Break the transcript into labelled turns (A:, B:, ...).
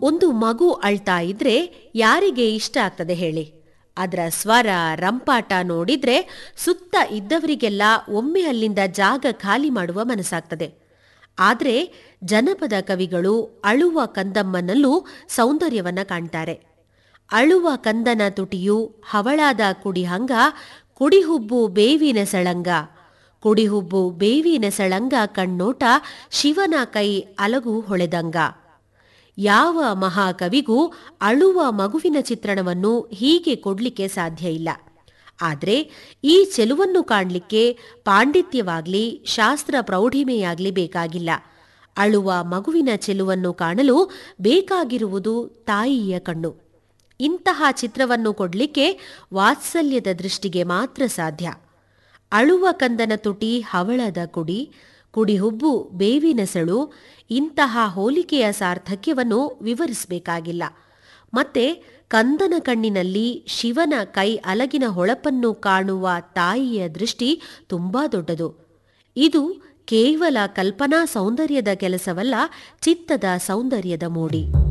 A: ಒಂದು ಮಗು ಅಳ್ತಾ ಇದ್ರೆ ಯಾರಿಗೆ ಇಷ್ಟ ಆಗ್ತದೆ ಹೇಳಿ ಅದರ ಸ್ವರ ರಂಪಾಟ ನೋಡಿದ್ರೆ ಸುತ್ತ ಇದ್ದವರಿಗೆಲ್ಲ ಒಮ್ಮೆ ಅಲ್ಲಿಂದ ಜಾಗ ಖಾಲಿ ಮಾಡುವ ಮನಸ್ಸಾಗ್ತದೆ ಆದರೆ ಜನಪದ ಕವಿಗಳು ಅಳುವ ಕಂದಮ್ಮನಲ್ಲೂ ಸೌಂದರ್ಯವನ್ನ ಕಾಣ್ತಾರೆ ಅಳುವ ಕಂದನ ತುಟಿಯು ಹವಳಾದ ಕುಡಿಹಂಗ ಕುಡಿಹುಬ್ಬು ಬೇವಿನ ಸೆಳಂಗ ಕುಡಿಹುಬ್ಬು ಬೇವಿನ ಸೆಳಂಗ ಕಣ್ಣೋಟ ಶಿವನ ಕೈ ಅಲಗು ಹೊಳೆದಂಗ ಯಾವ ಮಹಾಕವಿಗೂ ಅಳುವ ಮಗುವಿನ ಚಿತ್ರಣವನ್ನು ಹೀಗೆ ಕೊಡ್ಲಿಕ್ಕೆ ಸಾಧ್ಯ ಇಲ್ಲ ಆದರೆ ಈ ಚೆಲುವನ್ನು ಕಾಣಲಿಕ್ಕೆ ಪಾಂಡಿತ್ಯವಾಗ್ಲಿ ಶಾಸ್ತ್ರ ಪ್ರೌಢಿಮೆಯಾಗ್ಲಿ ಬೇಕಾಗಿಲ್ಲ ಅಳುವ ಮಗುವಿನ ಚೆಲುವನ್ನು ಕಾಣಲು ಬೇಕಾಗಿರುವುದು ತಾಯಿಯ ಕಣ್ಣು ಇಂತಹ ಚಿತ್ರವನ್ನು ಕೊಡ್ಲಿಕ್ಕೆ ವಾತ್ಸಲ್ಯದ ದೃಷ್ಟಿಗೆ ಮಾತ್ರ ಸಾಧ್ಯ ಅಳುವ ಕಂದನ ತುಟಿ ಹವಳದ ಕುಡಿ ಕುಡಿಹುಬ್ಬು ಬೇವಿನ ಸೆಳು ಇಂತಹ ಹೋಲಿಕೆಯ ಸಾರ್ಥಕ್ಯವನ್ನು ವಿವರಿಸಬೇಕಾಗಿಲ್ಲ ಮತ್ತೆ ಕಂದನ ಕಣ್ಣಿನಲ್ಲಿ ಶಿವನ ಕೈ ಅಲಗಿನ ಹೊಳಪನ್ನು ಕಾಣುವ ತಾಯಿಯ ದೃಷ್ಟಿ ತುಂಬಾ ದೊಡ್ಡದು ಇದು ಕೇವಲ ಕಲ್ಪನಾ ಸೌಂದರ್ಯದ ಕೆಲಸವಲ್ಲ ಚಿತ್ತದ ಸೌಂದರ್ಯದ ಮೋಡಿ